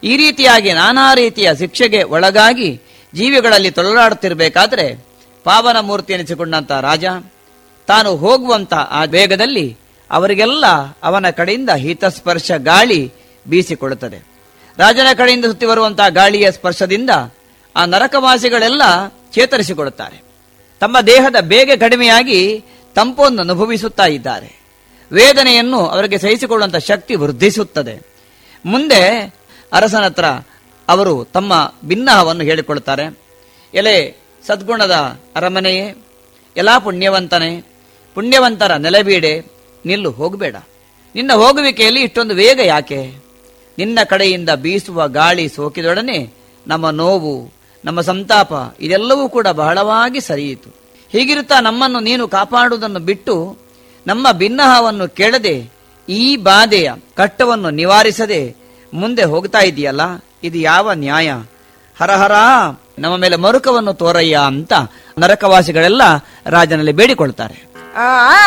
ಈ ರೀತಿಯಾಗಿ ನಾನಾ ರೀತಿಯ ಶಿಕ್ಷೆಗೆ ಒಳಗಾಗಿ ಜೀವಿಗಳಲ್ಲಿ ತೊಳಲಾಡುತ್ತಿರಬೇಕಾದ್ರೆ ಪಾವನ ಮೂರ್ತಿ ಎನಿಸಿಕೊಂಡಂತ ರಾಜ ತಾನು ಹೋಗುವಂತ ಆ ವೇಗದಲ್ಲಿ ಅವರಿಗೆಲ್ಲ ಅವನ ಕಡೆಯಿಂದ ಹಿತಸ್ಪರ್ಶ ಗಾಳಿ ಬೀಸಿಕೊಳ್ಳುತ್ತದೆ ರಾಜನ ಕಡೆಯಿಂದ ಸುತ್ತಿ ಬರುವಂತಹ ಗಾಳಿಯ ಸ್ಪರ್ಶದಿಂದ ಆ ನರಕವಾಸಿಗಳೆಲ್ಲ ಚೇತರಿಸಿಕೊಳ್ಳುತ್ತಾರೆ ತಮ್ಮ ದೇಹದ ಬೇಗ ಕಡಿಮೆಯಾಗಿ ತಂಪನ್ನು ಅನುಭವಿಸುತ್ತಾ ಇದ್ದಾರೆ ವೇದನೆಯನ್ನು ಅವರಿಗೆ ಸಹಿಸಿಕೊಳ್ಳುವಂತ ಶಕ್ತಿ ವೃದ್ಧಿಸುತ್ತದೆ ಮುಂದೆ ಅರಸನ ಹತ್ರ ಅವರು ತಮ್ಮ ಭಿನ್ನಹವನ್ನು ಹೇಳಿಕೊಳ್ತಾರೆ ಎಲೆ ಸದ್ಗುಣದ ಅರಮನೆಯೇ ಎಲ್ಲಾ ಪುಣ್ಯವಂತನೇ ಪುಣ್ಯವಂತರ ನೆಲೆಬೀಡೆ ನಿಲ್ಲು ಹೋಗಬೇಡ ನಿನ್ನ ಹೋಗುವಿಕೆಯಲ್ಲಿ ಇಷ್ಟೊಂದು ವೇಗ ಯಾಕೆ ನಿನ್ನ ಕಡೆಯಿಂದ ಬೀಸುವ ಗಾಳಿ ಸೋಕಿದೊಡನೆ ನಮ್ಮ ನೋವು ನಮ್ಮ ಸಂತಾಪ ಇದೆಲ್ಲವೂ ಕೂಡ ಬಹಳವಾಗಿ ಸರಿಯಿತು ಹೀಗಿರುತ್ತಾ ನಮ್ಮನ್ನು ನೀನು ಕಾಪಾಡುವುದನ್ನು ಬಿಟ್ಟು ನಮ್ಮ ಭಿನ್ನಹವನ್ನು ಕೇಳದೆ ಈ ಬಾಧೆಯ ಕಟ್ಟವನ್ನು ನಿವಾರಿಸದೆ ಮುಂದೆ ಹೋಗ್ತಾ ಇದೆಯಲ್ಲ ಇದು ಯಾವ ನ್ಯಾಯ ಹರಹರ ನಮ್ಮ ಮೇಲೆ ಮರುಕವನ್ನು ತೋರಯ್ಯ ಅಂತ ನರಕವಾಸಿಗಳೆಲ್ಲ ರಾಜನಲ್ಲಿ ಬೇಡಿಕೊಳ್ತಾರೆ ಆ